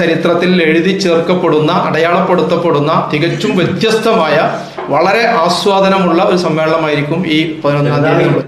ചരിത്രത്തിൽ എഴുതി ചേർക്കപ്പെടുന്ന അടയാളപ്പെടുത്തപ്പെടുന്ന തികച്ചും വ്യത്യസ്തമായ വളരെ ആസ്വാദനമുള്ള ഒരു സമ്മേളനമായിരിക്കും ഈ പതിനൊന്നാം തീയതി ഉള്ളത്.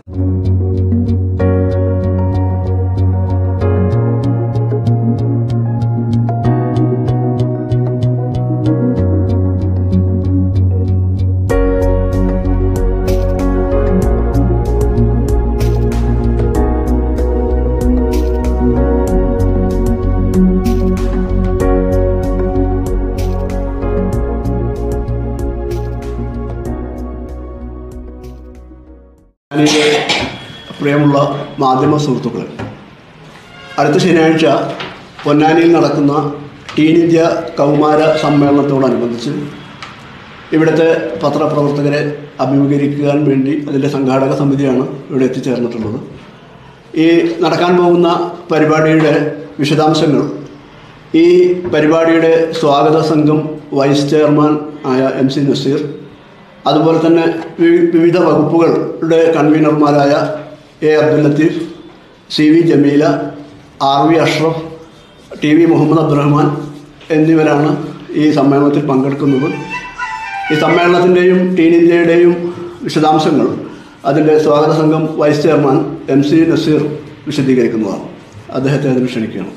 പൊന്നാനിയിലെ പ്രിയമുള്ള മാധ്യമ സുഹൃത്തുക്കളെ അടുത്ത ശനിയാഴ്ച പൊന്നാനിയിൽ നടക്കുന്ന ടീൻ ഇന്ത്യ കൗമാര സമ്മേളനത്തോടനുബന്ധിച്ച് ഇവിടുത്തെ പത്രപ്രവർത്തകരെ അഭിമുഖീകരിക്കാൻ വേണ്ടി അതിൻ്റെ സംഘാടക സമിതിയാണ് ഇവിടെ എത്തിച്ചേർന്നിട്ടുള്ളത് ഈ നടക്കാൻ പോകുന്ന പരിപാടിയുടെ വിശദാംശങ്ങൾ ഈ പരിപാടിയുടെ സ്വാഗത സംഘം വൈസ് ചെയർമാൻ ആയ എം സി നസീർ അതുപോലെ തന്നെ വി- വിവിധ വകുപ്പുകളുടെ കൺവീനർമാരായ A Abdul Latheef C V Jameela R V Ashraf T V Muhammad Abdurahman എന്നിവരാണ് ഈ സമ്മേളനത്തിൽ പങ്കെടുക്കുന്നത് ഈ സമ്മേളനത്തിൻ്റെയും ടീൻ ഇന്ത്യയുടെയും വിശദാംശങ്ങൾ അതിൻ്റെ സ്വാഗത സംഘം vice chairman M C Nazeer വിശദീകരിക്കുന്നതാണ് അദ്ദേഹത്തെ അതിന് ക്ഷണിക്കുകയാണ്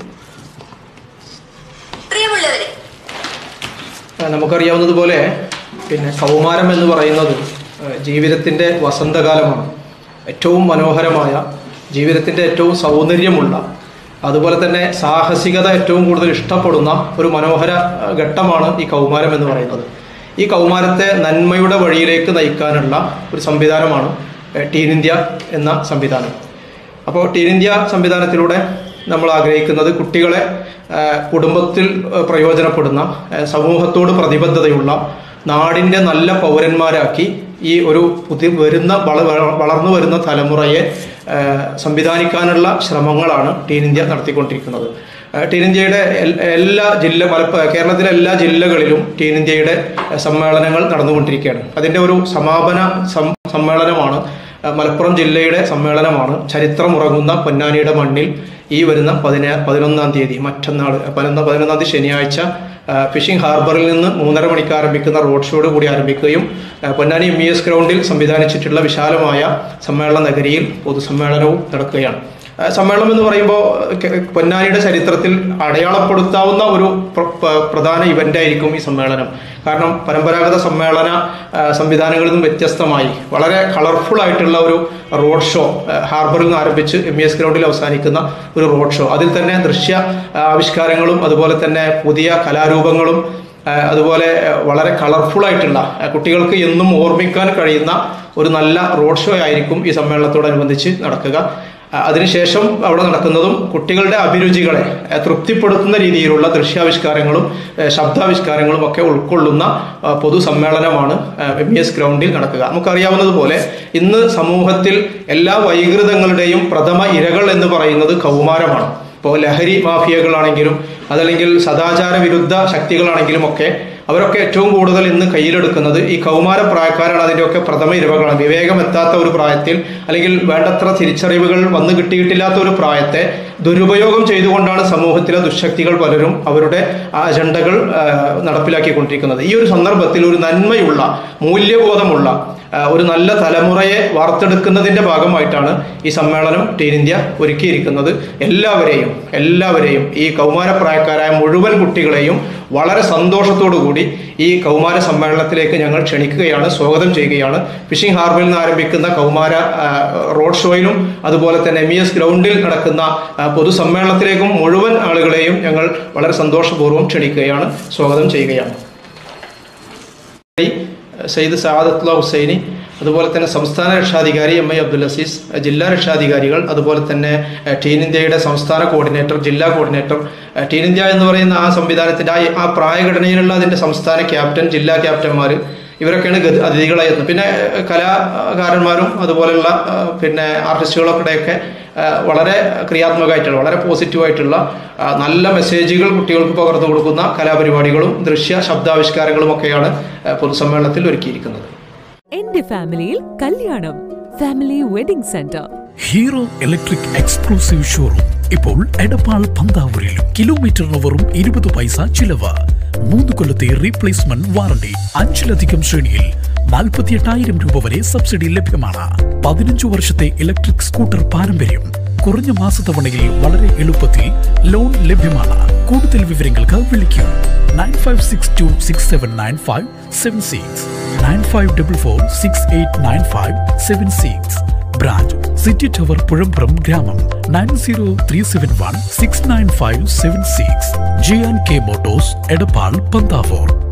പ്രിയമുള്ളവരെ ആ, നമുക്കറിയാവുന്നതുപോലെ പിന്നെ കൗമാരം എന്ന് പറയുന്നത് ആ, ജീവിതത്തിൻ്റെ വസന്തകാലമാണ് ഏറ്റവും മനോഹരമായ ജീവിതത്തിൻ്റെ ഏറ്റവും സൗന്ദര്യമുള്ള അതുപോലെ തന്നെ സാഹസികത ഏറ്റവും കൂടുതൽ ഇഷ്ടപ്പെടുന്ന ഒരു മനോഹര ആ, ഘട്ടമാണ് ഈ കൗമാരം എന്ന് പറയുന്നത് ഈ കൗമാരത്തെ നന്മയുടെ വഴിയിലേക്ക് നയിക്കാനുള്ള ഒരു സംവിധാനമാണ് ആ, ടീൻ ഇന്ത്യ എന്ന സംവിധാനം അപ്പോൾ ടീൻ ഇന്ത്യ സംവിധാനത്തിലൂടെ നമ്മൾ ആഗ്രഹിക്കുന്നത് കുട്ടികളെ ആ, കുടുംബത്തിൽ ആ, പ്രയോജനപ്പെടുന്ന ആ, സമൂഹത്തോട് പ്രതിബദ്ധതയുള്ള നാടിൻ്റെ നല്ല പൗരന്മാരാക്കി ഈ ഒരു പുതിയ വരുന്ന വള വളർന്നു വരുന്ന തലമുറയെ ആ, സംവിധാനിക്കാനുള്ള ശ്രമങ്ങളാണ് ടീൻ ഇന്ത്യ നടത്തിക്കൊണ്ടിരിക്കുന്നത് ആ, ടീൻ ഇന്ത്യയുടെ എൽ- എല്ലാ ജില്ല മലപ്പ കേരളത്തിലെ എല്ലാ ജില്ലകളിലും ടീൻ ഇന്ത്യയുടെ ആ, സമ്മേളനങ്ങൾ നടന്നുകൊണ്ടിരിക്കുകയാണ് അതിൻ്റെ ഒരു സമാപന സം- സമ്മേളനമാണ് ആ, മലപ്പുറം ജില്ലയുടെ സമ്മേളനമാണ് ചരിത്രം ഉറങ്ങുന്ന പൊന്നാനിയുടെ മണ്ണിൽ ഈ വരുന്ന പതിനാ പതിനൊന്നാം തീയതി മറ്റന്നാൾ പതിനൊന്ന് പതിനൊന്നാം തീയതി ശനിയാഴ്ച ആ, ഫിഷിംഗ് ഹാർബറിൽ നിന്ന് മൂന്നര മണിക്ക് ആരംഭിക്കുന്ന റോഡ് ഷോയോട് കൂടി ആരംഭിക്കുകയും ആ, പൊന്നാനി എം ഇ എസ് ഗ്രൗണ്ടിൽ സംവിധാനിച്ചിട്ടുള്ള വിശാലമായ സമ്മേളന നഗരിയിൽ പൊതുസമ്മേളനവും നടക്കുകയാണ് ആ, സമ്മേളനം എന്ന് പറയുമ്പോൾ കെ- പൊന്നാനിയുടെ ചരിത്രത്തിൽ അടയാളപ്പെടുത്താവുന്ന ഒരു പ്ര- പ- പ്രധാന ഇവന്റ് ആയിരിക്കും ഈ സമ്മേളനം കാരണം പരമ്പരാഗത സമ്മേളന ആ, സംവിധാനങ്ങളിൽ നിന്നും വ്യത്യസ്തമായി വളരെ കളർഫുൾ ആയിട്ടുള്ള ഒരു റോഡ് ഷോ ആ, ഹാർബറിൽ നിന്ന് ആരംഭിച്ച് എം ഇ എസ് ഗ്രൗണ്ടിൽ അവസാനിക്കുന്ന ഒരു റോഡ് ഷോ അതിൽ തന്നെ ദൃശ്യ ആ, ആവിഷ്കാരങ്ങളും അതുപോലെ തന്നെ പുതിയ കലാരൂപങ്ങളും ആ, അതുപോലെ ആ, വളരെ കളർഫുൾ ആയിട്ടുള്ള ആ, കുട്ടികൾക്ക് എന്നും ഓർമ്മിക്കാൻ കഴിയുന്ന ഒരു നല്ല റോഡ് ഷോ ആയിരിക്കും ഈ സമ്മേളനത്തോടനുബന്ധിച്ച് നടക്കുക ആ, അതിനുശേഷം അവിടെ നടക്കുന്നതും കുട്ടികളുടെ അഭിരുചികളെ ആ, തൃപ്തിപ്പെടുത്തുന്ന രീതിയിലുള്ള ദൃശ്യാവിഷ്കാരങ്ങളും ആ, ശബ്ദാവിഷ്കാരങ്ങളും ഒക്കെ ഉൾക്കൊള്ളുന്ന ആ, പൊതുസമ്മേളനമാണ് എം ഇ എസ് ഗ്രൗണ്ടിൽ നടക്കുക നമുക്കറിയാവുന്നതുപോലെ ഇന്ന് സമൂഹത്തിൽ എല്ലാ വൈകൃതങ്ങളുടെയും പ്രഥമ ഇരകൾ എന്ന് പറയുന്നത് കൗമാരമാണ് ഇപ്പോൾ ലഹരി മാഫിയകളാണെങ്കിലും അതല്ലെങ്കിൽ സദാചാര വിരുദ്ധ ശക്തികളാണെങ്കിലും ഒക്കെ അവരൊക്കെ ഏറ്റവും കൂടുതൽ ഇന്ന് കയ്യിലെടുക്കുന്നത് ഈ കൗമാര പ്രായക്കാരാണ് അതിൻ്റെയൊക്കെ പ്രഥമ ഇരവകളാണ് വിവേകമെത്താത്ത ഒരു പ്രായത്തിൽ അല്ലെങ്കിൽ വേണ്ടത്ര തിരിച്ചറിവുകൾ വന്നു കിട്ടിയിട്ടില്ലാത്ത ഒരു പ്രായത്തെ ദുരുപയോഗം ചെയ്തുകൊണ്ടാണ് സമൂഹത്തിലെ ദുശക്തികൾ പലരും അവരുടെ ആ അജണ്ടകൾ ആ, നടപ്പിലാക്കിക്കൊണ്ടിരിക്കുന്നത് ഈ ഒരു സന്ദർഭത്തിൽ ഒരു നന്മയുള്ള മൂല്യബോധമുള്ള ആ, ഒരു നല്ല തലമുറയെ വാർത്തെടുക്കുന്നതിന്റെ ഭാഗമായിട്ടാണ് ഈ സമ്മേളനം ടീൻ ഇന്ത്യ ഒരുക്കിയിരിക്കുന്നത് എല്ലാവരെയും എല്ലാവരെയും ഈ കൗമാരപ്രായക്കാരായ മുഴുവൻ കുട്ടികളെയും വളരെ സന്തോഷത്തോടു കൂടി ഈ കൗമാര സമ്മേളനത്തിലേക്ക് ഞങ്ങൾ ക്ഷണിക്കുകയാണ് സ്വാഗതം ചെയ്യുകയാണ് ഫിഷിംഗ് ഹാർബറിൽ നിന്ന് ആരംഭിക്കുന്ന കൗമാര ആ, റോഡ് ഷോയിലും അതുപോലെ തന്നെ എം ഇ എസ് ഗ്രൗണ്ടിൽ നടക്കുന്ന ആ, പൊതുസമ്മേളനത്തിലേക്കും മുഴുവൻ ആളുകളെയും ഞങ്ങൾ വളരെ സന്തോഷപൂർവ്വം ക്ഷണിക്കുകയാണ് സ്വാഗതം ചെയ്യുകയാണ് സയ്യിദ് സാദത്തുള്ള ഹുസൈനി അതുപോലെ തന്നെ സംസ്ഥാന രക്ഷാധികാരി എം ഐ അബ്ദുൽ അസീസ് ജില്ലാ രക്ഷാധികാരികൾ അതുപോലെ തന്നെ ഏഹ്, ടീൻ ഇന്ത്യയുടെ സംസ്ഥാന കോർഡിനേറ്റർ ജില്ലാ കോർഡിനേറ്റർ ഏഹ്, ടീൻ ഇന്ത്യ എന്ന് പറയുന്ന ആ സംവിധാനത്തിൻ്റെ ആ ആ പ്രായഘടനയിലുള്ള അതിൻ്റെ സംസ്ഥാന ക്യാപ്റ്റൻ ജില്ലാ ക്യാപ്റ്റന്മാർ ഇവരൊക്കെയാണ് ഗതി അതിഥികളായി എത്തുന്നത് പിന്നെ ഏഹ്, കലാകാരന്മാരും അതുപോലെയുള്ള ഏഹ്, പിന്നെ ആർട്ടിസ്റ്റുകളൊക്കെയൊക്കെ ഏഹ്, വളരെ ക്രിയാത്മകമായിട്ടുള്ള വളരെ പോസിറ്റീവായിട്ടുള്ള ആ, നല്ല മെസ്സേജുകൾ കുട്ടികൾക്ക് പകർന്നു കൊടുക്കുന്ന കലാപരിപാടികളും ദൃശ്യ ശബ്ദാവിഷ്കാരങ്ങളും ഒക്കെയാണ് ഏഹ്, പൊതുസമ്മേളനത്തിൽ ഒരുക്കിയിരിക്കുന്നത് എന്റെ ഫാമിലിയിൽ കല്യാണം family wedding centre hero electric exclusive showroom ഇപ്പോൾ എടപ്പാൾ പന്താവൂരിലും കിലോമീറ്ററിന് വെറും ഇരുപത് പൈസ ചിലവ് മൂന്ന് കൊല്ലത്തെ റീപ്ലേസ്മെന്റ് വാറണ്ടി അഞ്ചിലധികം ശ്രേണിയിൽ നാൽപ്പത്തി എട്ടായിരം രൂപ വരെ സബ്സിഡി ലഭ്യമാണ് പതിനഞ്ചു വർഷത്തെ ഇലക്ട്രിക് സ്കൂട്ടർ പാരമ്പര്യം കുറഞ്ഞ മാസത്തവണയിൽ വളരെ എളുപ്പത്തിൽ ലോൺ ലഭ്യമാണ് കൂടുതൽ വിവരങ്ങൾക്ക് വിളിക്കൂ nine five six two six seven nine five seven six nine five double four six eight nine five seven six branch city tower Puzhamburam ഗ്രാമം nine zero three seven one six nine five seven six G and K motors Edappal Panthavoor